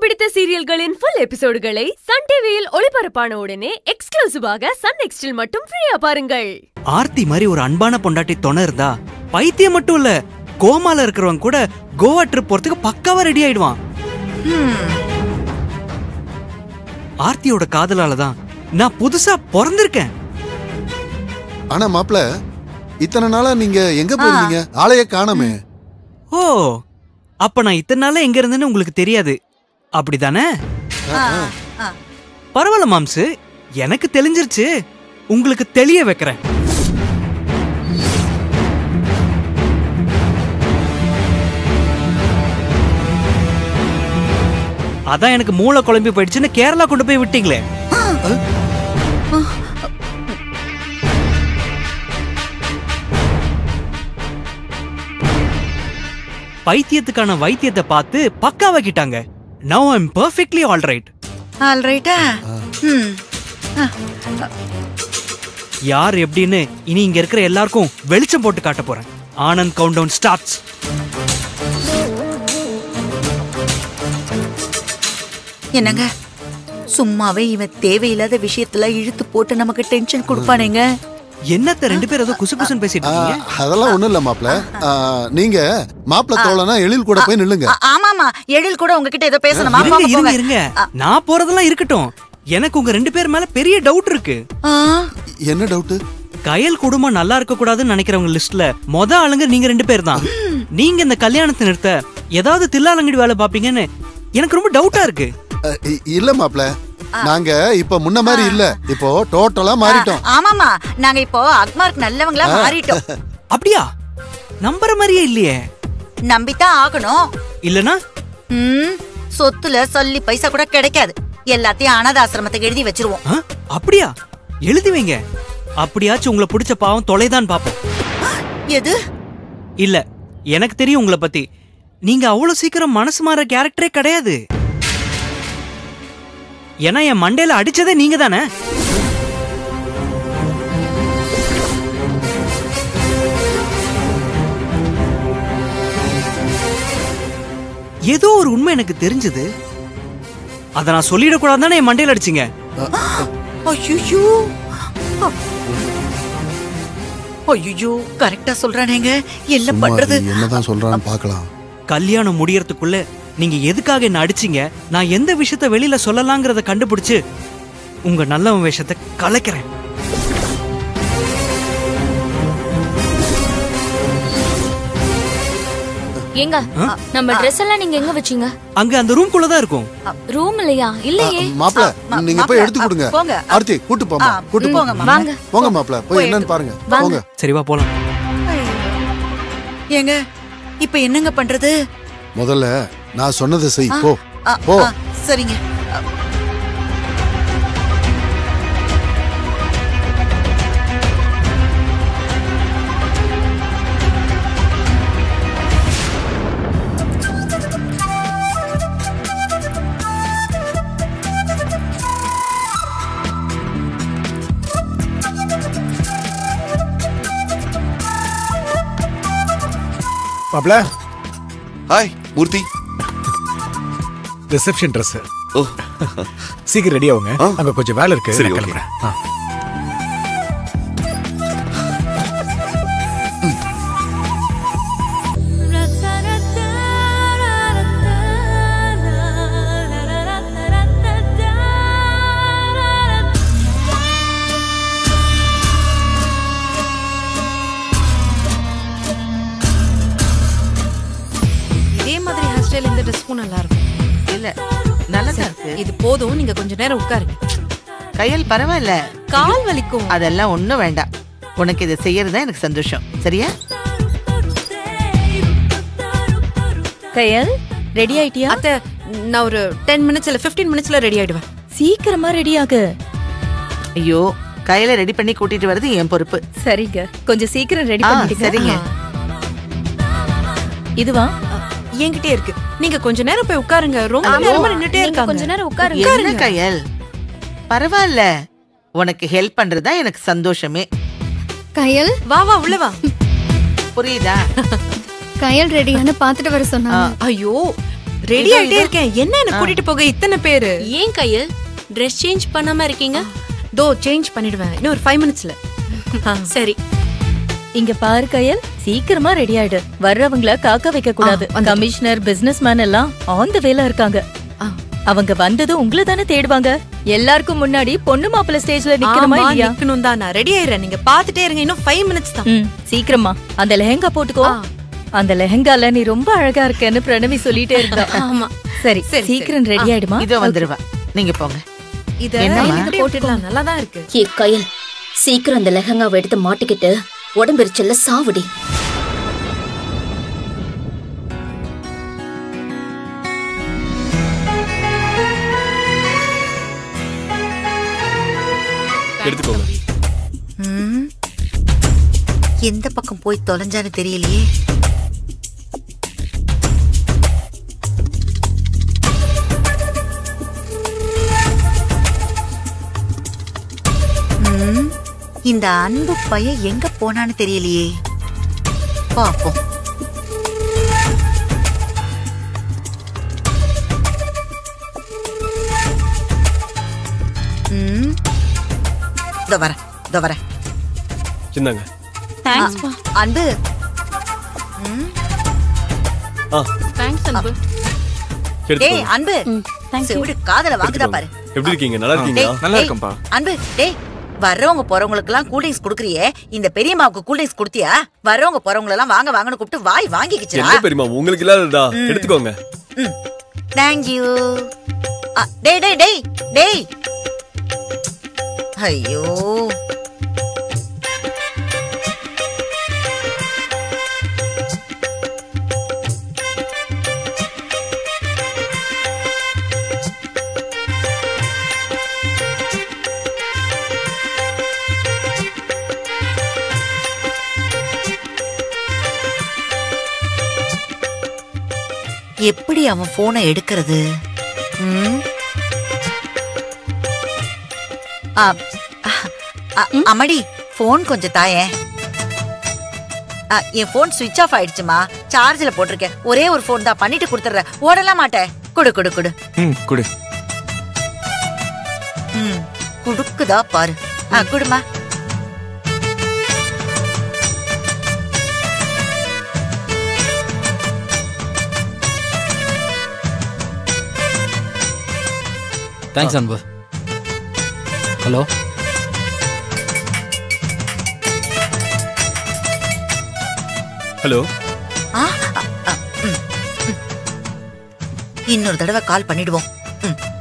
பிடித்த சீரியல்களின் full எபிசோடுகளை Sun டிவியில் ஒளிபரப்பான உடனே எக்ஸ்க்ளூசிவாக சன் நெக்ஸ்டில் மட்டும் ஃப்ரீயா பாருங்கள் ஆர்த்தி மாதிரி ஒரு அன்பான பொண்டாட்டி துணை இருந்தா பைத்தியம் மட்டும் இல்ல கோமால இருக்கிறவங்க கூட கோவா ட்ரிப் போறதுக்கு பக்காவா ரெடி ஆயிடுவான் ஆர்த்தியோட காதலால தான் நான் புதுசா பிறந்திருக்கேன் ஆனா மாப்ள இத்தனை நாளா நீங்க எங்க போயிருந்தீங்க ஆளைய காணோமே ஓ அப்ப நான் இத்தனை நாளா எங்க இருந்தேன்னு உங்களுக்கு தெரியாது அப்படிதானே பரவாயில்ல மாம்சு எனக்கு தெளிஞ்சிருச்சு உங்களுக்கு தெளிய வைக்கிறேன் அதான் எனக்கு மூளை குழம்பி போயிடுச்சுன்னு கேரளா கொண்டு போய் விட்டீங்களே பைத்தியத்துக்கான வைத்தியத்தை பார்த்து பக்காவாக்கிட்டாங்க now I'm perfectly all right all ரைட்டா ம் யார் எப்படின்னு இனி இங்க இருக்கிற எல்லாருக்கும் வெளிச்சம் போட்டு காட்ட போறேன் ஆனந்த் கவுண்ட் டவுன் ஸ்டார்ட்ஸ் என்னங்க சும்மாவே இவன் தேவையில்லாத விஷயத்துல இழுத்து போட்டு நமக்கு டென்ஷன் கொடுப்பானேங்க என்னத்த ரெண்டு பேரும் ஏதோ குசு குசுன்னு பேசிட்டு ஆ, இருக்கீங்க அதெல்லாம் ஒண்ணும் இல்ல மாப்ள ஆ, நீங்க மாப்ள தோழனா எழில் கூட போய் நில்லுங்க ஆ- ஆமாமா எழில் கூட உங்ககிட்ட ஏதோ பேசணுமா இருங்க போங்க, இருங்க போங்க. இருங்க நான் போறதெல்லாம் இருக்கட்டும் எனக்கு உங்க ரெண்டு பேர் மேல பெரிய டவுட் இருக்கு ஆ, என்ன டவுட் கயல் குடும்பம் நல்லா இருக்க கூடாதுன்னு நினைக்கிறவங்க லிஸ்ட்ல மொத ஆளுங்க நீங்க ரெண்டு பேர் தான் நீங்க இந்த கல்யாணத்தை நிறுத்த ஏதாவது தில்லாலங்கடி வேலை பாப்பீங்கன்னு எனக்கு ரொம்ப டவுட்டா இருக்கு இல்ல மாப்ள நாங்க இப்ப முன்ன மாதிரி இல்ல இப்போ டோட்டலா மாறிட்டோம் ஆமாமா நாங்க இப்போ அக்மார்க் நல்லவங்களா மாறிட்டோம் அப்படியா நம்புற மாதிரியே இல்லையே நம்பித்தான் ஆகணும் இல்லனா ம் சொத்துல சொல்லி பைசா கூட கிடைக்காது எல்லாத்தையும் அனாதாசிரமத்துக்கு எழுதி வச்சிருவோம் ஆ? அப்படியா எழுதி வைங்க அப்படியாச்சும் உங்களை பிடிச்ச பாவம் தொலைதான் பாப்போம் எது இல்ல எனக்கு தெரியும் உங்களை பத்தி நீங்க அவ்வளவு சீக்கிரம் மனசு மாற கேரக்டரே கிடையாது ஏன்னா என் மண்டையில அடிச்சதே நீங்க தானே ஏதோ ஒரு உண்மை எனக்கு தெரிஞ்சது அத நான் சொல்லிடக்கூடாது தானே என் மண்டையில அடிச்சீங்க ஐயோ ஐயோ கரெக்டா சொல்றானேங்க என்ன சும்மா பண்றது இரு, என்னதான் சொல்றான்னு பார்க்கலாம் கல்யாணம் முடியறதுக்குள்ள நீங்க எதுக்காக என்ன அடிச்சீங்க நான் எந்த விஷயத்த வெளியில சொல்லலாங்கிறத கண்டுபிடிச்சு உங்க நல்லவன் வேஷத்தை கலைக்கிறேன் ஏங்க நம்ம Dress எல்லாம் நீங்க எங்க வச்சீங்க அங்க அந்த ரூம்குள்ள தான் இருக்கும் ரூம் இல்லையா இல்லையே மாப்ள மா- நீங்க போய் மாப்ள, எடுத்து கொடுங்க ஆ, போங்க. ஆர்த்தி கூட்டு போமா ஆ, கூட்டு ம், போங்க போங்க, வாங்க போங்க மாப்ள போய் என்னன்னு பாருங்க போங்க சரி வா போலாம் ஏங்க இப்ப என்னங்க பண்றது முதல்ல நான் சொன்னதை செய் போ ஆ, போ ஆ, சரிங்க மாப்ள ஹாய் மூர்த்தி ரிசப்ஷன் ட்ரெஸ் ஓ சீக்கிரம் ரெடி ஆகுங்க ஆ. அங்க கொஞ்சம் வேலை இருக்கு சரி, நான் ஓகே. கிளம்புறேன் ஆ. இதே மாதிரி ஹேர் ஸ்டைல் இந்த ட்ரெஸ்ஸும் நல்லா இருக்கும் இல்ல நல்லதா இருக்கு இது போதும் நீங்க கொஞ்ச நேரம் உட்காருங்க கையல் பரவாயில்ல கால் வலிக்கும் அதெல்லாம் ஒண்ணும் வேண்டாம் உனக்கு இதை செய்யறது தான் எனக்கு சந்தோஷம் சரியா கயல் ரெடி ஆயிட்டியா அத்த நான் ஒரு டென் மினிட்ஸ் இல்ல 15 மினிட்ஸ்ல ரெடி ஆயிடுவேன் சீக்கிரமா ரெடி ஆகு ஐயோ கையில ரெடி பண்ணி கூட்டிட்டு வர்றது என் பொறுப்பு சரிங்க கொஞ்சம் சீக்கிரம் ரெடி ஆ, பண்ணிடுங்க சரிங்க இதுவா என்கிட்டே இருக்கு நீங்க கொஞ்ச நேரம் போய் உட்காருங்க ரொம்ப நேரமா நின்னுட்டே நீங்க இருக்காங்க கொஞ்ச நேரம் உட்காருங்க என்ன கையல் பரவாயில்ல உனக்கு ஹெல்ப் பண்றது தான் எனக்கு சந்தோஷமே கயல் வா வா உள்ள வா புரியுதா கயல் ரெடியான்னு பாத்துட்டு வர சொன்னாங்க ஐயோ ரெடி ஆயிட்டே இருக்கேன் என்ன என்ன கூட்டிட்டு போக இத்தனை பேரு ஏன் கையில் ட்ரெஸ் சேஞ்ச் பண்ணாம இருக்கீங்க தோ சேஞ்ச் பண்ணிடுவேன் இன்னும் ஒரு ஃபைவ் மினிட்ஸ்ல சரி இங்க பாரு கையல் சீக்கிரமா ரெடி ஆயிடு வர்றவங்கள காக்க வைக்க கூடாது ஆ, வந்துட்டேன். கமிஷனர் பிசினஸ் மேன் எல்லாம் ஆன் த வேல இருக்காங்க ஆ. அவங்க வந்ததும் உங்களை தானே தேடுவாங்க எல்லாருக்கும் முன்னாடி பொண்ணு மாப்பிள்ளை ஸ்டேஜ்ல நிக்கணுமா ஆமா இல்லையா நிக்கணும் தான் நான் ரெடி ஆயிடுறேன் நீங்க பாத்துட்டே இருங்க இன்னும் ஃபைவ் மினிட்ஸ் தான் ம் சீக்கிரமா அந்த லெஹங்கா போட்டுக்கோ ஆ. அந்த லெஹங்கால நீ ரொம்ப அழகா இருக்கேன்னு பிரணவி சொல்லிட்டே இருந்தா ஆமா சரி சரி, சீக்கிரம் ரெடி ஆயிடுமா இதோ வந்துருவா நீங்க போங்க இத என்னம்மா? இப்படி போட்டுடலாம் நல்லா தான் இருக்கு ஏ கயல் சீக்கிரம் அந்த லெஹங்காவை எடுத்து மாட்டிக்கிட்டு உடம்பெரிச்சல்ல சாவுடி எடுத்துக்கோங்க ம். எந்த பக்கம் போய் தொலைஞ்சான்னு தெரியலையே ம். இந்த அன்பு பையன் எங்க போனான்னு தெரியலையே பாப்போம் ம். இதோ வரேன் இதோ வரேன் சிந்தாங்க தேங்க்ஸ்ப்பா அன்பு ஆ தேங்க்ஸ் அன்பு டேய் எடுத்துக்கோங்க அன்பு தேங்க்ஸ் செவிடு காதல வாங்குதா பாரு எப்படி இருக்கீங்க நல்லா இருக்கீங்களா டேய், நல்லா டேய், இருக்கேன்ப்பா. அன்பு டேய் வர்றவங்க போறவங்களுக்கு எல்லாம் கூல்ட்ரிங்க்ஸ் குடுக்குறியே இந்த பெரியம்மாவுக்கு கூல்ட்ரிங்க்ஸ் குடுத்தியா வர்றவங்க போறவங்க எல்லாம் வாங்க வாங்கன்னு கூப்பிட்டு வாய் வாங்கிக்கிச்சுடா என்ன பெரியமா உங்களுக்கு இல்லாததா எடுத்துக்கோங்க தேங்க் யூ டேய் டேய் டேய் டேய் ஐயோ எப்படி அவன் போனை எடுக்கிறது ம்? ஆ, அ, அம்மாடி போன் கொஞ்சம் தாயேன் ஆ, என் போன் சுவிட்ச் ஆஃப் ஆயிடுச்சுமா சார்ஜ்ல போட்டிருக்கேன் ஒரே ஒரு போன் தான் பண்ணிட்டு கொடுத்துறேன் ஓடலாம் மாட்டேன் குடு குடு குடு ம் குடு ம் குடுக்குதா பாரு ஆ குடுமா தேங்க்ஸ் அன்பு ஹலோ ஹலோ ஆ, ஆ, ஆ, ம், ம். இன்னொரு தடவை கால் பண்ணிடுவோம் ம்